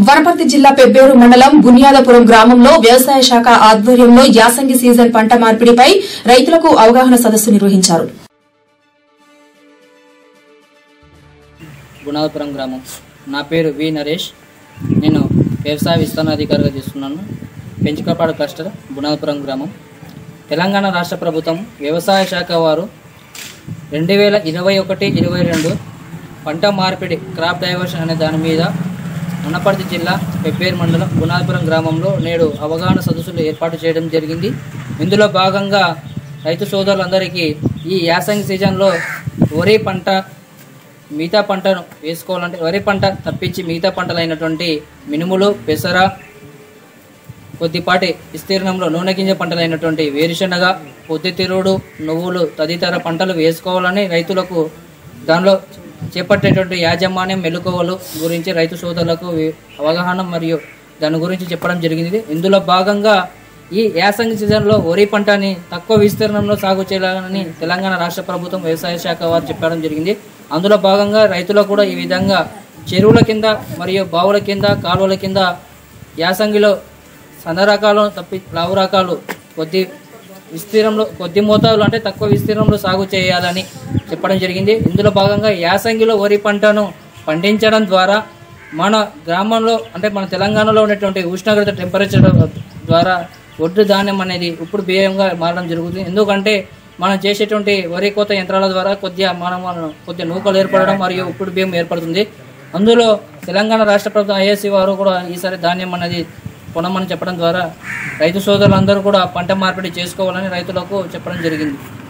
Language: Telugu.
వనపర్తి జిల్లా పెబ్బేరు మండలం బునియాదపురం గ్రామంలో వ్యవసాయ శాఖ ఆధ్వర్యంలో యాసంగి సీజన్ పంట మార్పిడిపై రైతులకు అవగాహన సదస్సు నిర్వహించారు గుణాపురం గ్రామం నా పేరు వి నరేష్ నేను వ్యవసాయ విస్తరణాధికారిగా చేస్తున్నాను పెంచుకపాడు క్లస్టర్ గుణాపురం గ్రామం తెలంగాణ రాష్ట్ర ప్రభుత్వం వ్యవసాయ శాఖ వారు రెండు వేల ఇరవై ఒకటి ఇరవై రెండు పంట మార్పిడి క్రాప్ డైవర్షన్ అనే దాని మీద వనపర్తి జిల్లా పెబ్బేరు మండలం గుణాపురం గ్రామంలో నేడు అవగాహన సదస్సులు ఏర్పాటు చేయడం జరిగింది ఇందులో భాగంగా రైతు సోదరులందరికీ ఈ యాసంగి సీజన్లో వరి పంట మిగతా పంటను వేసుకోవాలంటే వరి పంట తప్పించి మిగతా పంటలైనటువంటి మినుములు పెసర కొద్దిపాటి విస్తీర్ణంలో నూనె గింజ పంటలైనటువంటి వేరుశనగ పొద్దుతిరుడు నువ్వులు తదితర పంటలు వేసుకోవాలని రైతులకు దానిలో చేపట్టేటువంటి యాజమాన్యం మెలకువలు గురించి రైతు సోదరులకు వి- అవగాహన మరియు దాని గురించి చెప్పడం జరిగింది ఇందులో భాగంగా ఈ యాసంగి సీజన్లో వరి పంటని తక్కువ విస్తీర్ణంలో సాగు చేయాలని తెలంగాణ రాష్ట్ర ప్రభుత్వం వ్యవసాయ శాఖ వారు చెప్పడం జరిగింది అందులో భాగంగా రైతులకు కూడా ఈ విధంగా చెరువుల కింద మరియు బావుల కింద కాలువల కింద యాసంగిలో సన్న రకాలు తప్పి లావు రకాలు కొద్ది విస్తీర్ణంలో కొద్ది మోతాదులో అంటే తక్కువ విస్తీర్ణంలో సాగు చేయాలని చెప్పడం జరిగింది ఇందులో భాగంగా యాసంగిలో వరి పంటను పండించడం ద్వారా మన గ్రామంలో అంటే మన తెలంగాణలో ఉన్నటువంటి ఉష్ణోగ్రత టెంపరేచర్ ద్వారా ఒడ్డు ధాన్యం అనేది ఇప్పుడు బియ్యంగా మారడం జరుగుతుంది ఎందుకంటే మనం చేసేటువంటి వరి కోత యంత్రాల ద్వారా కొద్దిగా మనం మనం కొద్దిగా నూకలు ఏర్పడడం మరియు ఇప్పుడు బియ్యం ఏర్పడుతుంది అందులో తెలంగాణ రాష్ట్ర ప్రభుత్వం ఐఎస్సి వారు కూడా ఈసారి ధాన్యం అనేది కొనమని చెప్పడం ద్వారా రైతు సోదరులందరూ కూడా పంట మార్పిడి చేసుకోవాలని రైతులకు చెప్పడం జరిగింది